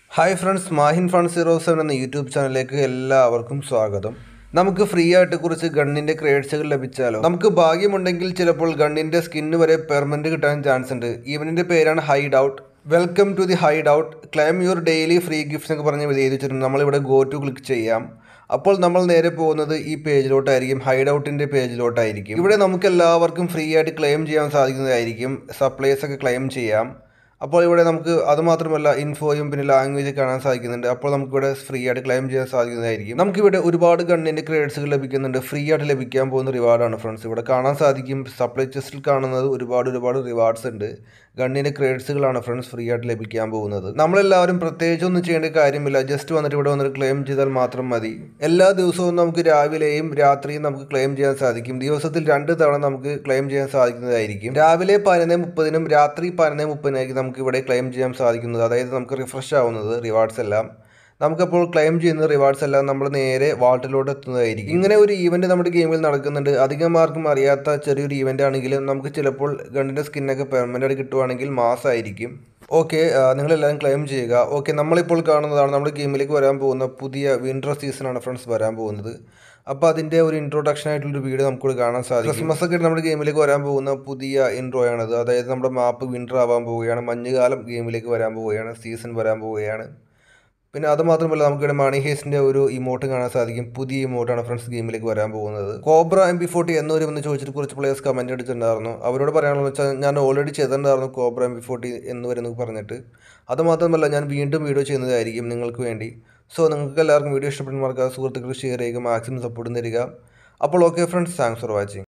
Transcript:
hi friends Mahin fun zero seven എന്ന YouTube ചാനലിലേക്ക് എല്ലാവർക്കും സ്വാഗതം നമുക്ക് ഫ്രീ ആയിട്ട് കുറച്ച് ഗണ്ണിൻ്റെ ക്രേഡ്സുകൾ ലഭിച്ചാലോ നമുക്ക് ഭാഗ്യമുണ്ടെങ്കിൽ ചിലപ്പോൾ ഗണ്ണിൻ്റെ സ്കിന്ന് വരെ പെർമനൻറ്റ് കിട്ടാൻ ചാൻസ് ഉണ്ട് ഈവനിൻ്റെ പേരാണ് hide out welcome to the hide out claim your daily free gifts എന്നൊക്കെ പറഞ്ഞ് എഴുതി വെച്ചിട്ടുണ്ട് നമ്മളിവിടെ ഗോ ടു ക്ലിക്ക് ചെയ്യാം അപ്പോൾ നമ്മൾ നേരെ പോകുന്നത് ഈ പേജിലോട്ടായിരിക്കും ഹൈഡ് ഔട്ടിൻ്റെ പേജിലോട്ടായിരിക്കും ഇവിടെ നമുക്ക് എല്ലാവർക്കും ഫ്രീ ആയിട്ട് ക്ലെയിം ചെയ്യാൻ സാധിക്കുന്നതായിരിക്കും സപ്ലൈസ് ഒക്കെ ക്ലെയിം ചെയ്യാം അപ്പോൾ ഇവിടെ നമുക്ക് അത് മാത്രമല്ല ഇൻഫോയും പിന്നെ ലാംഗ്വേജ് കാണാൻ സാധിക്കുന്നുണ്ട് അപ്പോൾ നമുക്കിവിടെ ഫ്രീ ആയിട്ട് ക്ലെയിം ചെയ്യാൻ സാധിക്കുന്നതായിരിക്കും നമുക്കിവിടെ ഒരുപാട് ഗണ്ണിൻ്റെ ക്രെഡിറ്റ്സുകൾ ലഭിക്കുന്നുണ്ട് ഫ്രീ ആയിട്ട് ലഭിക്കാൻ പോകുന്ന റിവാർഡാണ് ഫ്രണ്ട്സ് ഇവിടെ കാണാൻ സാധിക്കും സപ്ലൈ ചെസ്റ്റിൽ കാണുന്നത് ഒരുപാട് ഒരുപാട് റിവാർഡ്സ് ഉണ്ട് ഗണ്ണിൻ്റെ ക്രെഡിറ്റ്സുകളാണ് ഫ്രണ്ട്സ് ഫ്രീ ആയിട്ട് ലഭിക്കാൻ പോകുന്നത് നമ്മളെല്ലാവരും പ്രത്യേകിച്ച് ഒന്നും ചെയ്യേണ്ട കാര്യമില്ല ജസ്റ്റ് വന്നിട്ട് ഇവിടെ വന്നിട്ട് ക്ലെയിം ചെയ്താൽ മാത്രം മതി എല്ലാ ദിവസവും നമുക്ക് രാവിലെയും രാത്രിയും നമുക്ക് ക്ലെയിം ചെയ്യാൻ സാധിക്കും ദിവസത്തിൽ രണ്ട് തവണ നമുക്ക് ക്ലെയിം ചെയ്യാൻ സാധിക്കുന്നതായിരിക്കും രാവിലെ പതിനൊന്ന് മുപ്പതിനും രാത്രി പതിനൊന്ന് മുപ്പതിനായിരിക്കും നമുക്ക് ഇവിടെ ക്ലെയിം ചെയ്യാൻ സാധിക്കുന്നത് അതായത് നമുക്ക് റിഫ്രഷ് ആവുന്നത് റിവാർഡ്സ് എല്ലാം നമുക്കപ്പോൾ ക്ലെയിം ചെയ്യുന്ന റിവാർഡ്സ് എല്ലാം നമ്മൾ നേരെ വാൾട്ടിലോട്ട് എത്തുന്നതായിരിക്കും ഇങ്ങനെ ഒരു ഈവൻറ്റ് നമ്മുടെ ഗെയിമിൽ നടക്കുന്നുണ്ട് അധികം ആർക്കും അറിയാത്ത ചെറിയൊരു ഈവൻ്റ് ആണെങ്കിലും നമുക്ക് ചിലപ്പോൾ ഗണ്ണിൻ്റെ സ്കിന്നൊക്കെ പെർമനൻ്റ് ആയിട്ട് കിട്ടുവാണെങ്കിൽ മാസമായിരിക്കും ഓക്കെ നിങ്ങളെല്ലാവരും ക്ലെയിം ചെയ്യുക ഓക്കെ നമ്മളിപ്പോൾ കാണുന്നതാണ് നമ്മുടെ ഗെയിമിലേക്ക് വരാൻ പോകുന്ന പുതിയ വിൻ്റർ സീസണാണ് ഫ്രണ്ട്സ് വരാൻ പോകുന്നത് അപ്പോൾ അതിൻ്റെ ഒരു ഇൻട്രൊഡക്ഷൻ ആയിട്ടുള്ളൊരു വീഡിയോ നമുക്കിവിടെ കാണാൻ സാധിക്കും ക്രിസ്മസ് ഒക്കെ നമ്മുടെ ഗെയിമിലേക്ക് വരാൻ പോകുന്ന പുതിയ ഇൻട്രോ ആണത് അതായത് നമ്മുടെ മാപ്പ് വിൻ്റർ ആവാൻ പോവുകയാണ് മഞ്ഞുകാലം ഗെയിമിലേക്ക് വരാൻ പോവുകയാണ് സീസൺ വരാൻ പോവുകയാണ് പിന്നെ അത് മാത്രമല്ല നമുക്കിവിടെ മണി ഹേസിൻ്റെ ഒരു ഇമോട്ട് കാണാൻ സാധിക്കും പുതിയ ഇമോട്ടാണ് ഫ്രണ്ട്സ് ഗെയിമിലേക്ക് വരാൻ പോകുന്നത് കോബ്ര എം പി ഫോർട്ടി എന്ന് വരുമെന്ന് ചോദിച്ചിട്ട് കുറച്ച് പ്ലേയേഴ്സ് കമൻറ്റ് അടിച്ചിട്ടുണ്ടായിരുന്നു അവരോട് പറയാനുള്ളത് വെച്ചാൽ ഞാൻ ഓൾറെഡി ചെയ്തിട്ടുണ്ടായിരുന്നു കോബ്ര എം പി ഫോർട്ടി എന്ന് വരുന്നത് പറഞ്ഞിട്ട് അത് മാത്രമല്ല ഞാൻ വീണ്ടും വീഡിയോ ചെയ്യുന്നതായിരിക്കും നിങ്ങൾക്ക് വേണ്ടി സോ നിങ്ങൾക്ക് എല്ലാവർക്കും വീഡിയോ ഇഷ്ടപ്പെടുന്ന മറക്കാതെ സുഹൃത്തുക്കൾ ഷെയർ ചെയ്യുക മാക്സിമം സപ്പോർട്ടും തരിക അപ്പോൾ okay friends thanks for watching